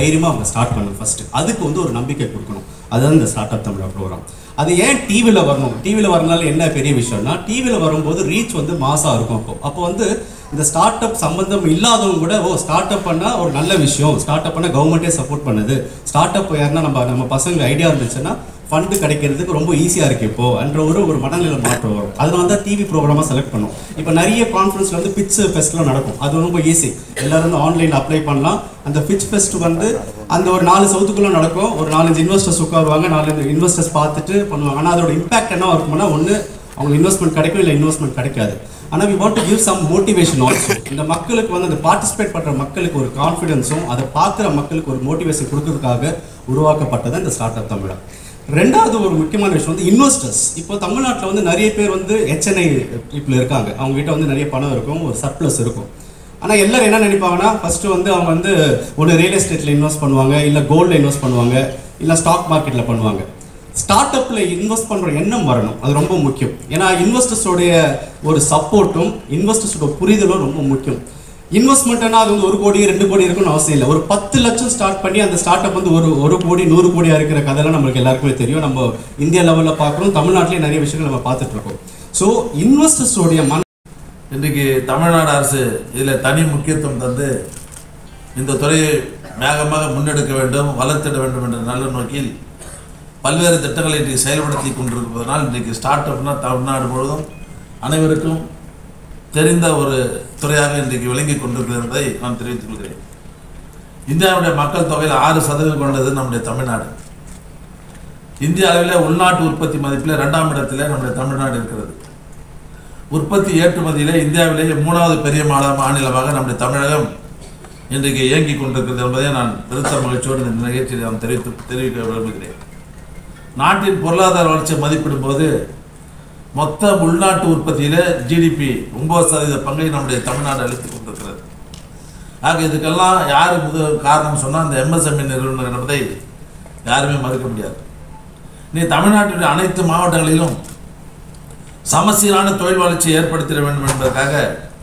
தைரியமாக அவங்க ஸ்டார்ட் பண்ணணும் ஃபர்ஸ்ட் அதுக்கு வந்து ஒரு நம்பிக்கை கொடுக்கணும் அதுதான் இந்த ஸ்டார்ட் அப் தமிழா ப்ரோக்ராம் அது ஏன் டிவியில் வரணும் டிவியில் வரனால என்ன பெரிய விஷயம்னா டிவியில் வரும்போது ரீச் வந்து மாசாக இருக்கும் அப்போ அப்போ வந்து இந்த ஸ்டார்ட் அப் சம்பந்தம் இல்லாதவங்க கூட ஓ ஸ்டார்ட் அப் பண்ணால் ஒரு நல்ல விஷயம் ஸ்டார்ட் அப் பண்ணால் கவர்மெண்ட்டே சப்போர்ட் பண்ணுது ஸ்டார்ட் அப் யாருன்னா நம்ம நம்ம பசங்க ஐடியா இருந்துச்சுன்னா ஃபண்டு கிடைக்கிறதுக்கு ரொம்ப ஈஸியாக இருக்கு இப்போ என்ற ஒரு ஒரு மனநிலை மாற்றம் வரும் அதில் வந்து டிவி ப்ரோக்ராமாக செலக்ட் பண்ணும் இப்போ நிறைய கான்ஃபரன்ஸ்ல வந்து பிட்ச் ஃபெஸ்ட்லாம் நடக்கும் அது ரொம்ப ஈஸி எல்லாரும் வந்து ஆன்லைனில் அப்ளை பண்ணலாம் அந்த பிட்ச் ஃபெஸ்ட் வந்து அந்த ஒரு நாலு சவுத்துக்குள்ள நடக்கும் ஒரு நாலஞ்சு இன்வெஸ்டர்ஸ் உட்காருவாங்க நாலஞ்சு இன்வெஸ்டர்ஸ் பார்த்துட்டு பண்ணுவாங்க ஆனால் அதோட இம்பாக்ட் என்ன இருக்கும்னா ஒன்று அவங்க இன்வெஸ்ட்மெண்ட் கிடைக்கும் இல்லை இன்வெஸ்ட்மெண்ட் கிடைக்காது ஆனால் we want to give some motivation also இந்த மக்களுக்கு வந்து அந்த பார்ட்டிசிபேட் பண்ணுற மக்களுக்கு ஒரு கான்ஃபிடென்ஸும் அதை பார்க்குற மக்களுக்கு ஒரு மோட்டிவேஷன் கொடுக்கறதுக்காக உருவாக்கப்பட்டது இந்த ஸ்டார்ட் அப் தமிழா ரெண்டாவது ஒரு முக்கியமான விஷயம் வந்து இன்வெஸ்டர்ஸ் இப்போ தமிழ்நாட்டில் வந்து நிறைய பேர் வந்து ஹெச்என்ஐ பீப்புள் இருக்காங்க அவங்க கிட்ட வந்து நிறைய பணம் இருக்கும் ஒரு சர்ப்ளஸ் இருக்கும் ஆனால் எல்லாரும் என்ன நினைப்பாங்கன்னா ஃபர்ஸ்ட் வந்து அவங்க வந்து ஒன்று ரியல் எஸ்டேட்டில் இன்வெஸ்ட் பண்ணுவாங்க இல்லை கோல்டில் இன்வெஸ்ட் பண்ணுவாங்க இல்லை ஸ்டாக் மார்க்கெட்டில் பண்ணுவாங்க ஸ்டார்ட் அப்பில் இன்வெஸ்ட் பண்ணுற எண்ணம் வரணும் அது ரொம்ப முக்கியம் ஏன்னா இன்வெஸ்டர்ஸோடைய ஒரு சப்போர்ட்டும் இன்வெஸ்டர்ஸோட புரிதலும் ரொம்ப முக்கியம் இன்வெஸ்ட்மெண்ட்னா அது வந்து ஒரு கோடி ரெண்டு கோடி இருக்குன்னு அவசியம் இல்லை ஒரு பத்து லட்சம் ஸ்டார்ட் பண்ணி அந்த ஸ்டார்ட் அப் வந்து ஒரு ஒரு கோடி நூறு கோடியா இருக்கிற கதைலாம் நம்மளுக்கு எல்லாருக்குமே தெரியும் நம்ம இந்தியா லெவலில் பார்க்குறோம் தமிழ்நாட்டிலேயே நிறைய விஷயங்கள் நம்ம பார்த்துட்டு இருக்கோம் ஸோ இன்வெஸ்டர்ஸோடைய மன இன்றைக்கு தமிழ்நாடு அரசு இதில் தனி முக்கியத்துவம் தந்து இந்த துறையை வேகமாக முன்னெடுக்க வேண்டும் வளர்த்திட வேண்டும் என்ற நல்ல நோக்கில் பல்வேறு திட்டங்களை இன்றைக்கு செயல்படுத்தி கொண்டிருப்பதனால் இன்றைக்கு ஸ்டார்ட் அப்னா தமிழ்நாடு முழுவதும் அனைவருக்கும் தெரிந்த ஒரு துறையாக இன்றைக்கு விளங்கி கொண்டிருக்கிறது என்பதை நான் தெரிவித்துக் கொள்கிறேன் இந்தியாவுடைய மக்கள் தொகையில் ஆறு சதவீதம் கொண்டது நம்முடைய தமிழ்நாடு இந்திய அளவில் உள்நாட்டு உற்பத்தி மதிப்பில் ரெண்டாம் இடத்துல நம்முடைய தமிழ்நாடு இருக்கிறது உற்பத்தி ஏற்றுமதியிலே இந்தியாவிலேயே மூணாவது பெரிய மாநில மாநிலமாக நம்முடைய தமிழகம் இன்றைக்கு இயங்கிக் கொண்டிருக்கிறது என்பதை நான் பெருத்த மகிழ்ச்சியோடு இந்த நிகழ்ச்சியில் நான் தெரிவித்து தெரிவிக்க விரும்புகிறேன் நாட்டின் பொருளாதார வளர்ச்சியை மதிப்பிடும்போது மொத்த உள்நாட்டு உற்பத்தியில ஜிடிபி ஒன்பது சதவீத பங்கை நம்முடைய தமிழ்நாடு அளித்துக் கொண்டிருக்கிறது ஆக இதுக்கெல்லாம் யார் முதல் காரணம் சொன்னால் அந்த எம்எஸ்எம்இ நிறுவனம் என்பதை யாருமே மறுக்க முடியாது நீ தமிழ்நாட்டினுடைய அனைத்து மாவட்டங்களிலும் சமசீரான தொழில் வளர்ச்சியை ஏற்படுத்திட வேண்டும் என்பதற்காக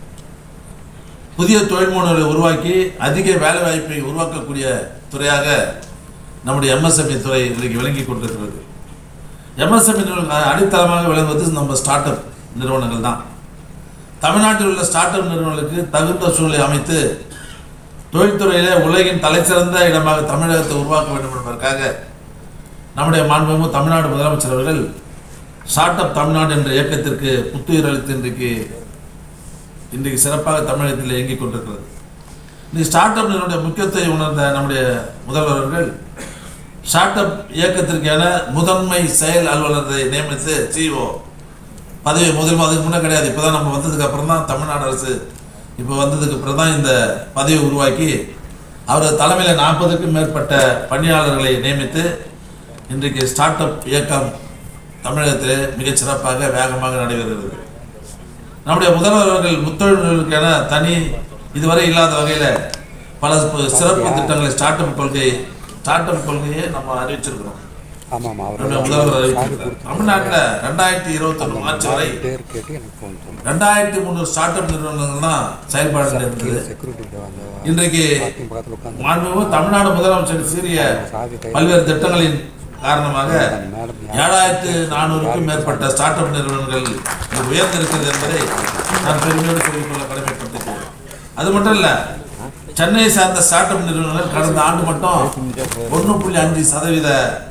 புதிய தொழில் முனைகளை உருவாக்கி அதிக வேலை வாய்ப்பை உருவாக்கக்கூடிய துறையாக நம்முடைய எம்எஸ்எம்இ துறை இன்றைக்கு விளங்கி கொண்டிருக்கிறது எம்எஸ்எம்இ நிறுவனம் அடித்தளமாக விளங்குவது நம்ம ஸ்டார்ட் அப் நிறுவனங்கள் தான் தமிழ்நாட்டில் உள்ள ஸ்டார்ட் அப் நிறுவனங்களுக்கு தகுந்த சூழ்நிலை அமைத்து தொழில்துறையிலே உலகின் தலைசிறந்த இடமாக தமிழகத்தை உருவாக்க வேண்டும் என்பதற்காக நம்முடைய மாண்புமிகு தமிழ்நாடு முதலமைச்சர் அவர்கள் ஸ்டார்ட் அப் தமிழ்நாடு என்ற இயக்கத்திற்கு புத்துயிர் அளித்து இன்றைக்கு இன்றைக்கு சிறப்பாக தமிழகத்தில் இயங்கிக் கொண்டிருக்கிறது இந்த ஸ்டார்ட் அப் நிறுவனுடைய முக்கியத்துவத்தை உணர்ந்த நம்முடைய முதல்வர் அவர்கள் ஸ்டார்ட் அப் இயக்கத்திற்கான முதன்மை செயல் அலுவலரை நியமித்து சிஓ பதவி முதல் அதுக்கு முன்னே கிடையாது இப்போ தான் நம்ம வந்ததுக்கு அப்புறம் தான் தமிழ்நாடு அரசு இப்போ வந்ததுக்கு அப்புறம் தான் இந்த பதவியை உருவாக்கி அவர் தலைமையில் நாற்பதுக்கும் மேற்பட்ட பணியாளர்களை நியமித்து இன்றைக்கு ஸ்டார்ட் அப் இயக்கம் தமிழகத்திலே மிகச் சிறப்பாக வேகமாக நடைபெறுகிறது நம்முடைய முதல்வர் அவர்கள் முத்தொழில்களுக்கான தனி இதுவரை இல்லாத வகையில் பல ப- சிறப்பு திட்டங்களை ஸ்டார்ட் அப் கொள்கை ஸ்டார்ட் அப் கொள்கையை நம்ம அறிவிச்சிருக்கிறோம் ஆமாம் நம்முடைய அவர் முதல்வர் அறிவிச்சிருக்கிறார் தமிழ்நாட்டில் ரெண்டாயிரத்தி இருபத்தொன்று மார்ச் வரை பேர் கேட்டு எனக்கு ஃபோன் பண்ணு ரெண்டாயிரத்தி முந்நூறு ஸ்டார்ட் அப் நிறுவனங்கள் தான் செயல்பாடு இருந்தது செக்யூரிட்டி அந்த இன்றைக்கு பார்க்கிங் பக்கத்தில் உட்காந்து மாண்புமிகு தமிழ்நாடு முதலமைச்சர் சீரிய சாவி கை பல்வேறு திட்டங்களின் காரணமாக மேடம் ஏழாயிரத்து நானூறுக்கும் மேற்பட்ட ஸ்டார்ட் அப் நிறுவனங்கள் இன்று உயர்ந்திருக்கிறது என்பதை நான் பெருமையோடு சொல்லிக்கொள்ள கடமைப்பட்டிருக்கிறேன் அது மட்டும் இல்ல சென்னையை சார்ந்த ஸ்டார்ட் அப் நிறுவனங்கள் கடந்த ஆண்டு மட்டும் ஒன்று புள்ளி அஞ்சு சதவீத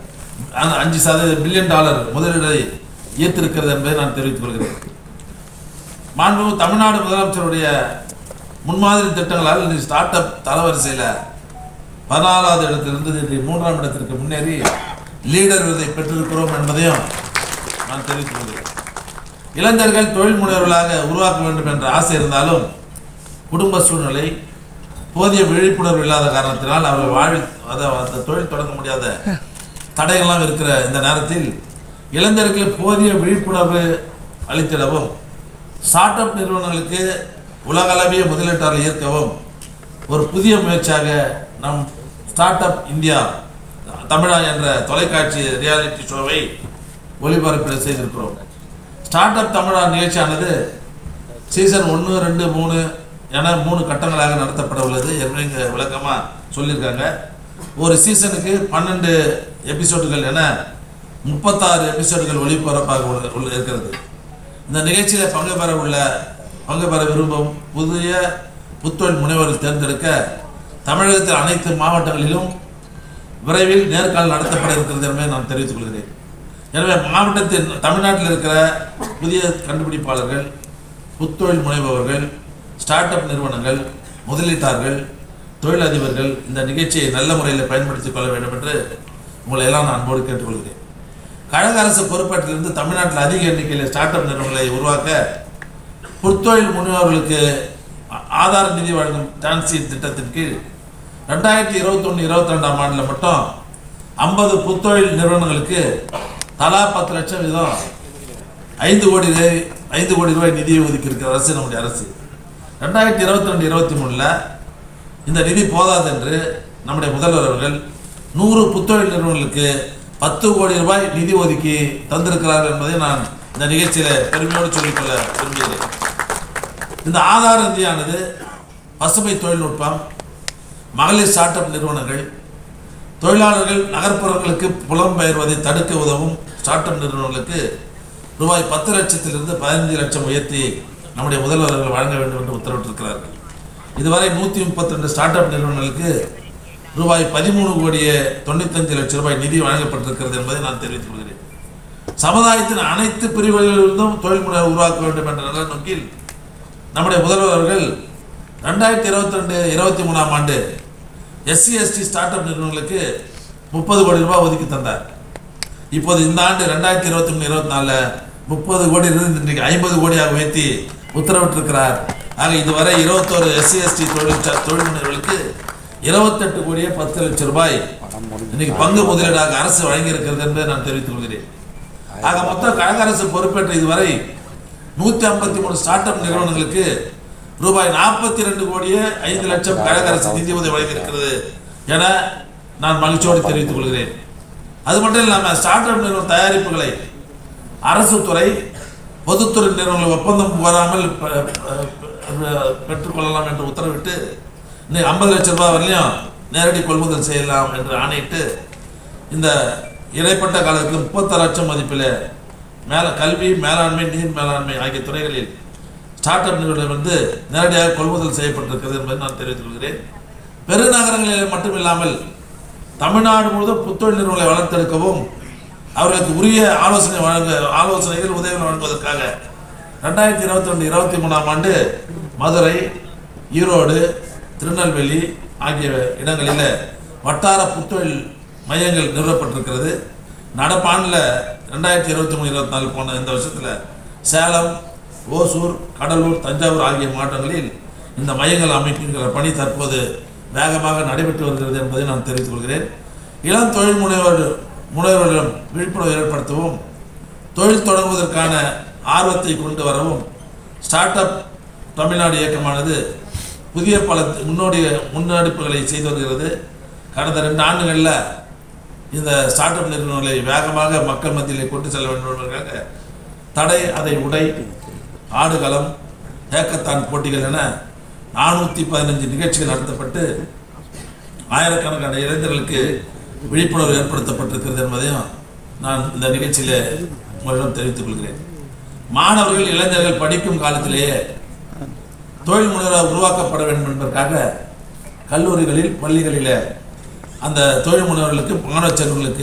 அ- அஞ்சு சதவீத பில்லியன் டாலர் முதலீடை ஈர்த்திருக்கிறது என்பதை நான் தெரிவித்துக் கொள்கிறேன் மாண்புமிகு தமிழ்நாடு முதலமைச்சருடைய முன்மாதிரி திட்டங்களால் இன்றைக்கு ஸ்டார்ட் அப் தரவரிசையில் பதினாலாவது இடத்திலிருந்து இன்று மூன்றாம் இடத்திற்கு முன்னேறி லீடர் விருதை பெற்றிருக்கிறோம் என்பதையும் நான் தெரிவித்துக் கொள்கிறேன் இளைஞர்கள் தொழில் முனைவர்களாக உருவாக்க வேண்டும் என்ற ஆசை இருந்தாலும் குடும்ப சூழ்நிலை போதிய விழிப்புணர்வு இல்லாத காரணத்தினால் அவர்கள் வாழ்வில் அதை அந்த தொழில் தொடங்க முடியாத தடைகள்லாம் இருக்கிற இந்த நேரத்தில் இளைஞர்களுக்கு போதிய விழிப்புணர்வு அளித்திடவும் ஸ்டார்ட் அப் நிறுவனங்களுக்கு உலகளவிய முதலீட்டாளர் ஈர்க்கவும் ஒரு புதிய முயற்சியாக நம் ஸ்டார்ட் அப் இந்தியா தமிழா என்ற தொலைக்காட்சி ரியாலிட்டி ஷோவை ஒளிபரப்பு செய்திருக்கிறோம் ஸ்டார்ட் அப் தமிழா நிகழ்ச்சியானது சீசன் ஒன்று ரெண்டு மூணு என மூணு கட்டங்களாக நடத்தப்பட உள்ளது ஏற்கனவே இங்கே விளக்கமாக சொல்லியிருக்காங்க ஒரு சீசனுக்கு பன்னெண்டு எபிசோடுகள் என முப்பத்தாறு எபிசோடுகள் ஒளிபரப்பாக உள்ள- உள்ள இருக்கிறது இந்த நிகழ்ச்சியில் பங்கு பெற உள்ள பங்கு பெற விரும்பும் புதிய புத்தொழில் முனைவர்கள் தேர்ந்தெடுக்க தமிழகத்தில் அனைத்து மாவட்டங்களிலும் விரைவில் நேர்காணல் நடத்தப்பட இருக்கிறது என்பதை நான் தெரிவித்துக் கொள்கிறேன் எனவே மாவட்டத்தின் தமிழ்நாட்டில் இருக்கிற புதிய கண்டுபிடிப்பாளர்கள் புத்தொழில் முனைபவர்கள் ஸ்டார்ட் அப் நிறுவனங்கள் முதலீட்டாளர்கள் தொழிலதிபர்கள் இந்த நிகழ்ச்சியை நல்ல முறையில் பயன்படுத்திக் கொள்ள வேண்டும் என்று உங்களை எல்லாம் நான் அன்போடு கேட்டுக்கொள்கிறேன் கழக அரசு பொறுப்பேற்றிலிருந்து தமிழ்நாட்டில் அதிக எண்ணிக்கையில் ஸ்டார்ட் அப் நிறுவனங்களை உருவாக்க புத்தொழில் முனைவோர்களுக்கு ஆ- ஆதார நிதி வழங்கும் டான்சி திட்டத்தின் கீழ் ரெண்டாயிரத்தி இருபத்தொன்று இருபத்தி ரெண்டாம் ஆண்டில் மட்டும் ஐம்பது புத்தொழில் நிறுவனங்களுக்கு தலா பத்து லட்சம் வீதம் ஐந்து கோடி ரூபாய் ஐந்து கோடி ரூபாய் நிதியை ஒதுக்கி இருக்கிற அரசு நம்முடைய அரசு ரெண்டாயிரத்தி இருபத்தி ரெண்டு இருபத்தி மூணில் இந்த நிதி போதாது என்று நம்முடைய முதல்வர் அவர்கள் நூறு புத்தொழில் நிறுவனங்களுக்கு பத்து கோடி ரூபாய் நிதி ஒதுக்கி தந்திருக்கிறார்கள் என்பதை நான் இந்த நிகழ்ச்சியில் பெருமையோடு சொல்லிக்கொள்ள விரும்புகிறேன் இந்த ஆதார நிதியானது பசுமை தொழில்நுட்பம் மகளிர் ஸ்டார்ட் அப் நிறுவனங்கள் தொழிலாளர்கள் நகர்ப்புறங்களுக்கு புலம்பெயர்வதை தடுக்க உதவும் ஸ்டார்ட் அப் நிறுவனங்களுக்கு ரூபாய் பத்து லட்சத்திலிருந்து பதினஞ்சு லட்சம் உயர்த்தி நம்முடைய முதல்வர் அவர்கள் வழங்க வேண்டும் என்று உத்தரவிட்டிருக்கிறார்கள் இதுவரை நூற்றி முப்பத்தி ரெண்டு ஸ்டார்ட் அப் நிறுவனங்களுக்கு ரூபாய் பதிமூணு கோடியே தொண்ணூத்தஞ்சு லட்சம் ரூபாய் நிதி வழங்கப்பட்டிருக்கிறது என்பதை நான் தெரிவித்துக் கொள்கிறேன் சமுதாயத்தின் அனைத்து பிரிவுகளிலிருந்தும் தொழில் முனைவர் உருவாக்க வேண்டும் என்ற நல்ல நோக்கில் நம்முடைய முதல்வர் அவர்கள் ரெண்டாயிரத்தி இருபத்தி ரெண்டு இருபத்தி மூணாம் ஆண்டு எஸ்சி எஸ்டி ஸ்டார்ட் அப் நிறுவனங்களுக்கு முப்பது கோடி ரூபாய் ஒதுக்கி தந்தார் இப்போது இந்த ஆண்டு ரெண்டாயிரத்தி இருபத்தி மூணு இருபத்தி நாலில் முப்பது கோடி இருந்து இன்றைக்கு ஐம்பது கோடியாக உயர்த்தி உத்தரவிட்டிருக்கிறார் ஆக இதுவரை இருபத்தோரு எஸ்சி எஸ்டி தொழில் ச- தொழில் முனைவர்களுக்கு இருபத்தெட்டு கோடியே பத்து லட்சம் ரூபாய் பணம் முடிஞ்சு இன்னைக்கு பங்கு முதலீடாக அரசு வழங்கி இருக்கிறது என்பதை நான் தெரிவித்துக் கொள்கிறேன் ஆக மொத்தம் கழக அரசு பொறுப்பேற்ற இதுவரை நூத்தி ஐம்பத்தி மூணு ஸ்டார்ட் அப் நிறுவனங்களுக்கு ரூபாய் நாற்பத்தி ரெண்டு கோடியே ஐந்து லட்சம் கழக அரசு நிதி உதவி வழங்கியிருக்கிறது என நான் மகிழ்ச்சியோடு தெரிவித்துக் கொள்கிறேன் அது மட்டும் இல்லாமல் ஸ்டார்ட் அப் நிறுவன தயாரிப்புகளை அரசு துறை பொதுத்துறை நிறுவனங்கள் ஒப்பந்தம் வராமல் பெ- பெ- பெற்றுக்கொள்ளலாம் என்று உத்தரவிட்டு இன்னைக்கு ஐம்பது லட்சம் ரூபாய் வரலையும் நேரடி கொள்முதல் செய்யலாம் என்று ஆணையிட்டு இந்த இடைப்பட்ட காலத்தில் முப்பத்தாறு லட்சம் மதிப்பில் மேல கல்வி மேலாண்மை நீர் மேலாண்மை ஆகிய துறைகளில் ஸ்டார்ட் அப் நிறுவனம் வந்து நேரடியாக கொள்முதல் செய்யப்பட்டிருக்கிறது என்பதை நான் தெரிவித்துக் கொள்கிறேன் பெருநகரங்களில் மட்டுமில்லாமல் தமிழ்நாடு முழுவதும் புத்தொழில் நிறுவனங்களை வளர்த்தெடுக்கவும் அவர்களுக்கு உரிய ஆலோசனை வழங்க ஆலோசனைகள் உதவிகள் வழங்குவதற்காக ரெண்டாயிரத்தி இருபத்தி ரெண்டு இருபத்தி மூணாம் ஆண்டு மதுரை ஈரோடு திருநெல்வேலி ஆகிய இடங்களில் வட்டார புத்தொழில் மையங்கள் நிறுவப்பட்டிருக்கிறது நடப்பாண்டில் ரெண்டாயிரத்தி இருபத்தி மூணு இருபத்தி நாலு போன இந்த வருஷத்தில் சேலம் ஓசூர் கடலூர் தஞ்சாவூர் ஆகிய மாவட்டங்களில் இந்த மையங்கள் அமைக்கின்ற பணி தற்போது வேகமாக நடைபெற்று வருகிறது என்பதை நான் தெரிவித்துக் கொள்கிறேன் இளம் தொழில் முனைவர் முனைவர்களிடம் விழிப்புணர்வு ஏற்படுத்தவும் தொழில் தொடங்குவதற்கான ஆர்வத்தை கொண்டு வரவும் ஸ்டார்ட் அப் தமிழ்நாடு இயக்கமானது புதிய பல முன்னோடி முன்னெடுப்புகளை செய்து வருகிறது கடந்த ரெண்டு ஆண்டுகளில் இந்த ஸ்டார்ட் அப் நிறுவனங்களை வேகமாக மக்கள் மத்தியிலே கொண்டு செல்ல வேண்டும் என்பதற்காக தடை அதை உடை ஆடுகளம் ஏக்கத்தான் போட்டிகள் என நானூற்றி பதினஞ்சு நிகழ்ச்சிகள் நடத்தப்பட்டு ஆயிரக்கணக்கான இளைஞர்களுக்கு விழிப்புணர்வு ஏற்படுத்தப்பட்டிருக்கிறது என்பதையும் நான் இந்த நிகழ்ச்சியில் உங்களிடம் தெரிவித்துக் கொள்கிறேன் மாணவர்கள் இளைஞர்கள் படிக்கும் காலத்திலேயே தொழில் முனைவராக உருவாக்கப்பட வேண்டும் என்பதற்காக கல்லூரிகளில் பள்ளிகளில் அந்த தொழில் முனைவர்களுக்கு மாணவ செல்வங்களுக்கு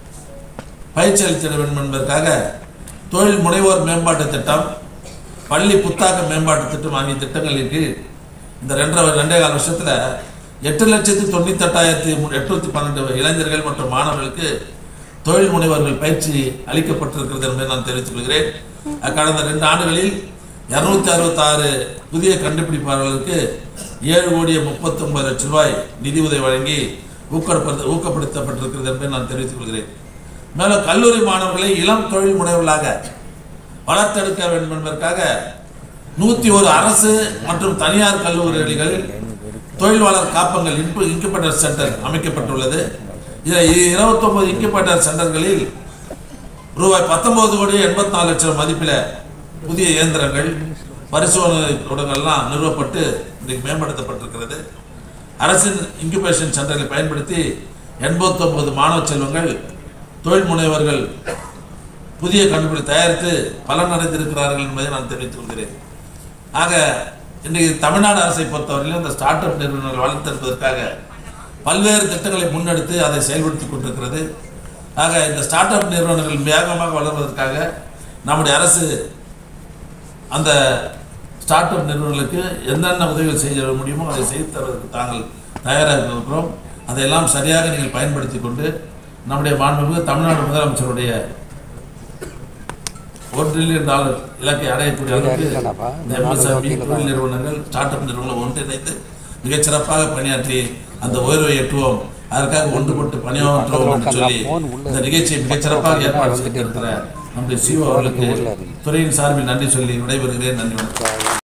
பயிற்சி அளித்திட வேண்டும் என்பதற்காக தொழில் முனைவோர் மேம்பாட்டு திட்டம் பள்ளி புத்தாக்க மேம்பாட்டு திட்டம் ஆகிய திட்டங்களின் கீழ் இந்த ரெண்டரை ரெண்டே கால வருஷத்தில் எட்டு லட்சத்தி தொண்ணூத்தெட்டாயிரத்தி எட்நூத்தி பன்னெண்டு இளைஞர்கள் மற்றும் மாணவர்களுக்கு தொழில் முனைவர்கள் பயிற்சி அளிக்கப்பட்டிருக்கிறது என்பதை நான் தெரிவித்துக் கொள்கிறேன் அஹ் கடந்த ரெண்டு ஆண்டுகளில் இருநூத்தி அறுபத்தாறு புதிய கண்டுபிடிப்பாளர்களுக்கு ஏழு கோடியே முப்பத்தொன்பது லட்சம் ரூபாய் நிதி உதவி வழங்கி ஊக்கப்படுத்த ஊக்கப்படுத்தப்பட்டிருக்கிறது என்பதை நான் தெரிவித்துக் கொள்கிறேன் மேலும் கல்லூரி மாணவர்களை இளம் தொழில் முனைவர்களாக வளர்த்தெடுக்க வேண்டும் என்பதற்காக நூற்றி ஒரு அரசு மற்றும் தனியார் கல்லூரிகளில் தொழில்வாளர் காப்பங்கள் இன்பு இன்குபேட்டர் சென்டர் அமைக்கப்பட்டுள்ளது இதில் இருபத்தொன்பது இன்குபேட்டர் சென்டர்களில் ரூபாய் பத்தொன்பது கோடி எண்பத்தி நாலு லட்சம் மதிப்பில் புதிய இயந்திரங்கள் பரிசோதனை கூடங்கள்லாம் நிறுவப்பட்டு இன்றைக்கு மேம்படுத்தப்பட்டிருக்கிறது அரசின் இன்குபேஷன் சென்டர்களை பயன்படுத்தி எண்பத்தொன்பது மாணவ செல்வங்கள் தொழில் முனைவர்கள் புதிய கண்டுபிடி தயாரித்து பலன் அடைந்திருக்கிறார்கள் என்பதை நான் தெரிவித்துக் கொள்கிறேன் ஆக இன்றைக்கு தமிழ்நாடு அரசை பொறுத்தவரையிலும் இந்த ஸ்டார்ட் அப் நிறுவனங்கள் வளர்த்தெடுப்பதற்காக பல்வேறு திட்டங்களை முன்னெடுத்து அதை செயல்படுத்தி கொண்டிருக்கிறது ஆக இந்த ஸ்டார்ட் அப் நிறுவனங்கள் வேகமாக வளர்வதற்காக நம்முடைய அரசு அந்த ஸ்டார்ட் அப் நிறுவனங்களுக்கு என்னென்ன உதவிகள் செய்ய முடியுமோ அதை செய்து தருவதற்கு தாங்கள் தயாராக இருக்கிறோம் அதையெல்லாம் சரியாக நீங்கள் பயன்படுத்தி கொண்டு நம்முடைய மாண்புமிகு தமிழ்நாடு முதலமைச்சருடைய ஒரு ட்ரில்லியன் டாலர் இலக்கை அடையக்கூடிய அளவுக்கு இல்லைனாப்பா, இந்த இந்த நாலு MSME வகையில தான் தொழில் நிறுவனங்கள் ஸ்டார்ட் அப் நிறுவனங்கள் ஒன்றிணைந்து மிகச்சிறப்பாக பணியாற்றி அந்த உயர்வை எட்டுவோம் அதற்காக ஒன்றுபட்டு பணியாற்றுவோம் என்று சொல்லி இந்த நிகழ்ச்சியை மிகச்சிறப்பாக ஏற்பாடு செய்திருக்கிற நம்முடைய சிஓ அவர்களுக்கு துறையின் சார்பில் நன்றி சொல்லி விடைபெறுகிறேன் நன்றி வணக்கம்